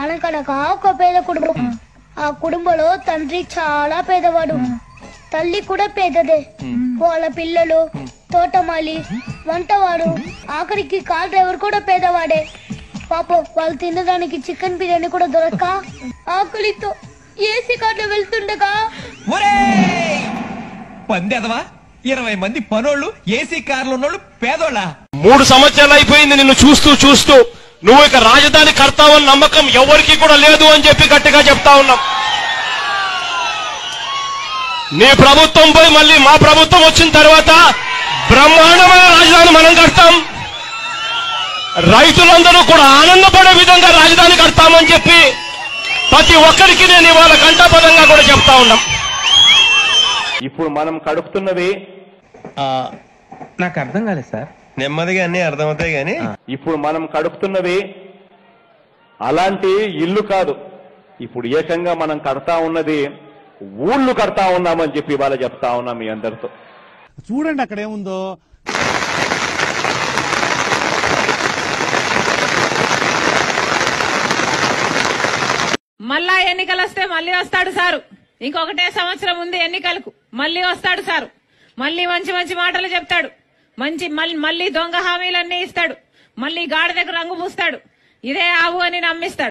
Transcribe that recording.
అనకనక ఒక పేద కుటుంబం ఆ కుటుంబంలో తండ్రి చాలా పేదవాడు తల్లి కూడా పేదదే వాళ్ళ పిల్లలు తోటమాలి వంటవాడు ఆఖరికి కార్ డ్రైవర్ కూడా పేదవాడే పాపం వాళ్ళు తినడానికి చికెన్ బిర్యానీ కూడా దొరక్క ఆకలితో ఏసీ కార్లో వెళ్తుండగా ఒరేయ్! పందెదవా ఇరవై మంది పనోళ్ళు ఏసీ కార్లు ఉన్నోళ్ళు పేదోళ్ళ మూడు సంవత్సరాలు అయిపోయింది నిన్ను చూస్తూ చూస్తూ నువ్వు ఇక రాజధాని కడతావని నమ్మకం ఎవరికి కూడా లేదు అని చెప్పి గట్టిగా చెప్తా ఉన్నాం నీ ప్రభుత్వం పోయి మళ్ళీ మా ప్రభుత్వం వచ్చిన తర్వాత బ్రహ్మాండమైన రాజధాని మనం కడతాం రైతులందరూ కూడా ఆనందపడే విధంగా రాజధాని కడతామని చెప్పి ప్రతి ఒక్కరికి నేను ఇవాళ కంఠాపదంగా కూడా చెప్తా ఉన్నాం ఇప్పుడు మనం కడుపుతున్నది నాకు అర్థం కాలేదు సార్ నెమ్మదిగా అన్ని అర్థమవుతాయి గాని ఇప్పుడు మనం కడుపుతున్నది అలాంటి ఇల్లు కాదు ఇప్పుడు ఏకంగా మనం కడతా ఉన్నది ఊళ్ళు కడతా ఉన్నామని చెప్పి ఇవాళ చెప్తా ఉన్నాం మీ అందరితో చూడండి అక్కడ ఏముందో మళ్ళా ఎన్నికలు వస్తే మళ్ళీ వస్తాడు సారు ఇంకొకటే సంవత్సరం ఉంది ఎన్నికలకు మళ్ళీ వస్తాడు సారు మళ్ళీ మంచి మంచి మాటలు చెప్తాడు మంచి మళ్ళీ మళ్ళీ దొంగ హామీలన్నీ ఇస్తాడు మళ్ళీ గాడిదకు రంగు పూస్తాడు ఇదే ఆవు అని నమ్మిస్తాడు